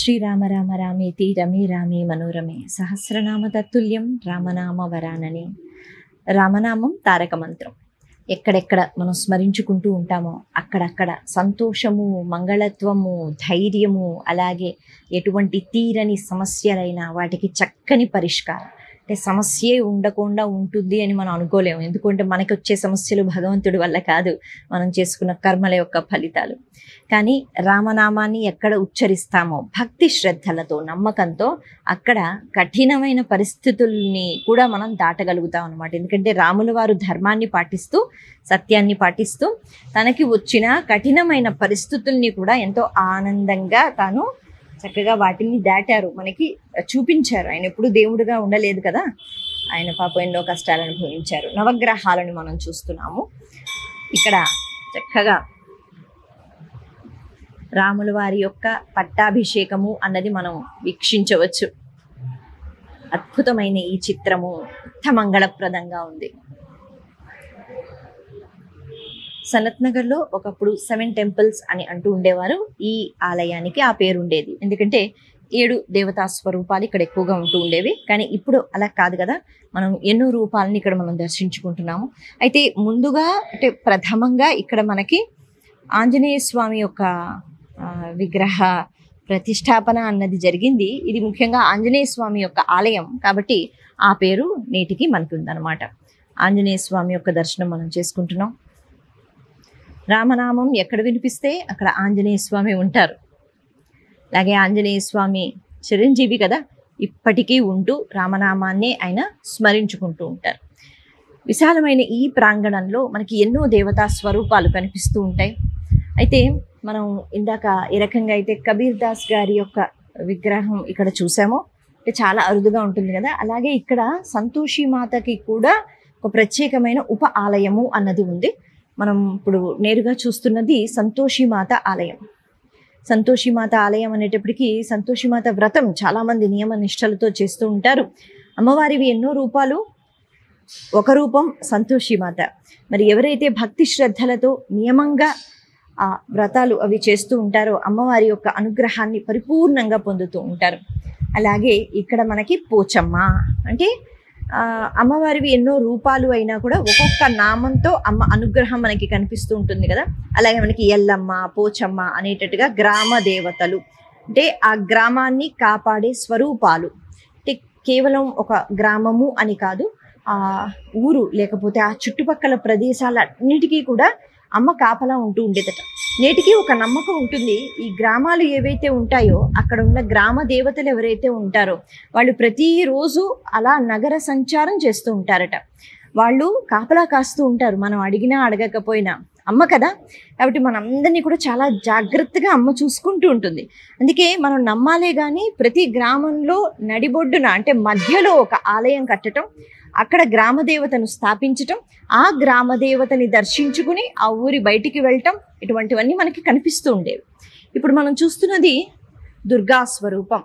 శ్రీరామ రామ రామేతి రమే రామే మనోరమే సహస్రనామ తత్తుల్యం రామనామ వరానని రామనామం తారక మంత్రం ఎక్కడెక్కడ మనం స్మరించుకుంటూ ఉంటామో అక్కడక్కడ సంతోషము మంగళత్వము ధైర్యము అలాగే ఎటువంటి తీరని సమస్యలైనా వాటికి చక్కని పరిష్కారం అంటే సమస్యే ఉండకుండా ఉంటుంది అని మనం అనుకోలేము ఎందుకంటే మనకి వచ్చే సమస్యలు భగవంతుడి వల్ల కాదు మనం చేసుకున్న కర్మల యొక్క ఫలితాలు కానీ రామనామాన్ని ఎక్కడ ఉచ్చరిస్తామో భక్తి శ్రద్ధలతో నమ్మకంతో అక్కడ కఠినమైన పరిస్థితుల్ని కూడా మనం దాటగలుగుతాం అనమాట ఎందుకంటే రాముల వారు ధర్మాన్ని పాటిస్తూ సత్యాన్ని పాటిస్తూ తనకి వచ్చిన కఠినమైన పరిస్థితుల్ని కూడా ఎంతో ఆనందంగా తాను చక్కగా వాటిని దాటారు మనకి చూపించారు ఆయన ఎప్పుడు దేవుడిగా ఉండలేదు కదా ఆయన పాపం ఎన్నో కష్టాలు అనుభవించారు నవగ్రహాలను మనం చూస్తున్నాము ఇక్కడ చక్కగా రాముల వారి యొక్క పట్టాభిషేకము అన్నది మనం వీక్షించవచ్చు అద్భుతమైన ఈ చిత్రము మంగళప్రదంగా ఉంది సనత్ నగర్లో ఒకప్పుడు సెవెన్ టెంపుల్స్ అని అంటూ ఉండేవారు ఈ ఆలయానికి ఆ పేరు ఉండేది ఎందుకంటే ఏడు దేవతా స్వరూపాలు ఇక్కడ ఎక్కువగా ఉంటూ ఉండేవి కానీ ఇప్పుడు అలా కాదు కదా మనం ఎన్నో రూపాలని ఇక్కడ మనం దర్శించుకుంటున్నాము అయితే ముందుగా అంటే ప్రథమంగా ఇక్కడ మనకి ఆంజనేయ స్వామి యొక్క ఆ, విగ్రహ ప్రతిష్టాపన అన్నది జరిగింది ఇది ముఖ్యంగా ఆంజనేయ స్వామి యొక్క ఆలయం కాబట్టి ఆ పేరు నేటికి మనకి ఉందన్నమాట ఆంజనేయ స్వామి యొక్క దర్శనం మనం చేసుకుంటున్నాం రామనామం ఎక్కడ వినిపిస్తే అక్కడ ఆంజనేయ స్వామి ఉంటారు అలాగే ఆంజనేయ స్వామి చిరంజీవి కదా ఇప్పటికీ ఉంటూ రామనామాన్నే ఆయన స్మరించుకుంటూ ఉంటారు విశాలమైన ఈ ప్రాంగణంలో మనకి ఎన్నో దేవతా స్వరూపాలు కనిపిస్తూ ఉంటాయి అయితే మనం ఇందాక ఏ రకంగా అయితే కబీర్ దాస్ గారి యొక్క విగ్రహం ఇక్కడ చూసామో అంటే చాలా అరుదుగా ఉంటుంది కదా అలాగే ఇక్కడ సంతోషి మాతకి కూడా ఒక ప్రత్యేకమైన ఉప ఆలయము అన్నది ఉంది మనం ఇప్పుడు నేరుగా చూస్తున్నది సంతోషిమాత ఆలయం సంతోషిమాత ఆలయం అనేటప్పటికీ సంతోషిమాత వ్రతం చాలామంది నియమ నిష్టలతో చేస్తూ ఉంటారు అమ్మవారివి ఎన్నో రూపాలు ఒక రూపం సంతోషిమాత మరి ఎవరైతే భక్తి శ్రద్ధలతో నియమంగా ఆ వ్రతాలు అవి చేస్తూ ఉంటారో అమ్మవారి యొక్క అనుగ్రహాన్ని పరిపూర్ణంగా పొందుతూ ఉంటారు అలాగే ఇక్కడ మనకి పోచమ్మ అంటే ఆ, అమ్మవారివి ఎన్నో రూపాలు అయినా కూడా ఒక్కొక్క నామంతో అమ్మ అనుగ్రహం మనకి కనిపిస్తూ ఉంటుంది కదా అలాగే మనకి ఎల్లమ్మ పోచమ్మ అనేటట్టుగా గ్రామ దేవతలు అంటే ఆ గ్రామాన్ని కాపాడే స్వరూపాలు అంటే కేవలం ఒక గ్రామము అని కాదు ఆ ఊరు లేకపోతే ఆ చుట్టుపక్కల ప్రదేశాలన్నిటికీ కూడా అమ్మ కాపలా ఉంటూ ఉండేదట నేటికి ఒక నమ్మకం ఉంటుంది ఈ గ్రామాలు ఏవైతే ఉంటాయో అక్కడ ఉన్న గ్రామ దేవతలు ఎవరైతే ఉంటారో వాళ్ళు ప్రతిరోజు అలా నగర సంచారం చేస్తూ ఉంటారట వాళ్ళు కాపలా కాస్తూ ఉంటారు మనం అడిగినా అడగకపోయినా అమ్మ కదా కాబట్టి మనందరినీ కూడా చాలా జాగ్రత్తగా అమ్మ చూసుకుంటూ ఉంటుంది అందుకే మనం నమ్మాలే కానీ ప్రతి గ్రామంలో నడిబొడ్డున అంటే మధ్యలో ఒక ఆలయం కట్టడం అక్కడ గ్రామ దేవతను స్థాపించటం ఆ గ్రామ దేవతని దర్శించుకుని ఆ ఊరి బయటికి వెళ్ళటం ఇటువంటివన్నీ మనకి కనిపిస్తూ ఉండేవి ఇప్పుడు మనం చూస్తున్నది దుర్గా స్వరూపం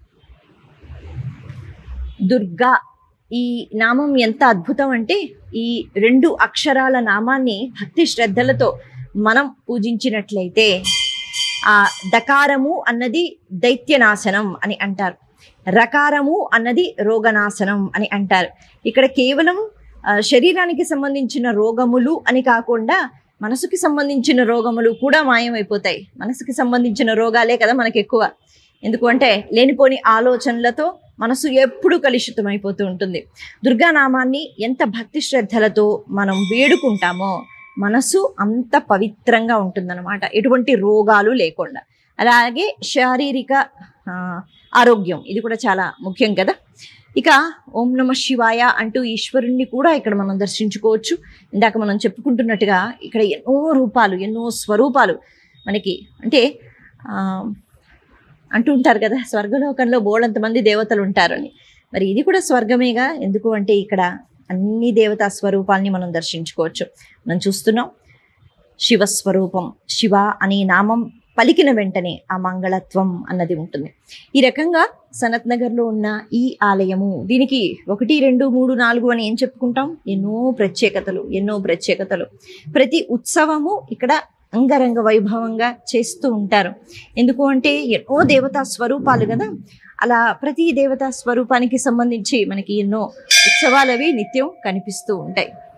దుర్గా ఈ నామం ఎంత అద్భుతం అంటే ఈ రెండు అక్షరాల నామాన్ని భక్తి శ్రద్ధలతో మనం పూజించినట్లయితే ఆ దకారము అన్నది దైత్యనాశనం అని అంటారు రకారము అన్నది రోగనాశనం అని అంటారు ఇక్కడ కేవలం ఆ, శరీరానికి సంబంధించిన రోగములు అని కాకుండా మనసుకి సంబంధించిన రోగములు కూడా మాయమైపోతాయి మనసుకి సంబంధించిన రోగాలే కదా మనకి ఎక్కువ ఎందుకు అంటే లేనిపోని ఆలోచనలతో మనసు ఎప్పుడు కలుషితమైపోతూ ఉంటుంది దుర్గానామాన్ని ఎంత భక్తి శ్రద్ధలతో మనం వేడుకుంటామో మనసు అంత పవిత్రంగా ఉంటుందన్నమాట ఎటువంటి రోగాలు లేకుండా అలాగే శారీరక ఆ, ఆరోగ్యం ఇది కూడా చాలా ముఖ్యం కదా ఇక ఓం నమ శివాయ అంటూ ఈశ్వరుణ్ణి కూడా ఇక్కడ మనం దర్శించుకోవచ్చు ఇందాక మనం చెప్పుకుంటున్నట్టుగా ఇక్కడ ఎన్నో రూపాలు ఎన్నో స్వరూపాలు మనకి అంటే ఆ, అంటూ ఉంటారు కదా స్వర్గలోకంలో బోళంత మంది దేవతలు ఉంటారని మరి ఇది కూడా స్వర్గమేగా ఎందుకు అంటే ఇక్కడ అన్ని దేవతా స్వరూపాల్ని మనం దర్శించుకోవచ్చు మనం చూస్తున్నాం శివస్వరూపం శివ అనే నామం పలికిన వెంటనే ఆ మంగళత్వం అన్నది ఉంటుంది ఈ రకంగా సనత్ నగర్లో ఉన్న ఈ ఆలయము దీనికి ఒకటి రెండు మూడు నాలుగు అని ఏం చెప్పుకుంటాం ఎన్నో ప్రత్యేకతలు ఎన్నో ప్రత్యేకతలు ప్రతి ఉత్సవము ఇక్కడ అంగరంగ వైభవంగా చేస్తూ ఉంటారు ఎందుకు అంటే ఎన్నో దేవతా స్వరూపాలు కదా అలా ప్రతి దేవతా స్వరూపానికి సంబంధించి మనకి ఎన్నో ఉత్సవాలు అవి నిత్యం కనిపిస్తూ ఉంటాయి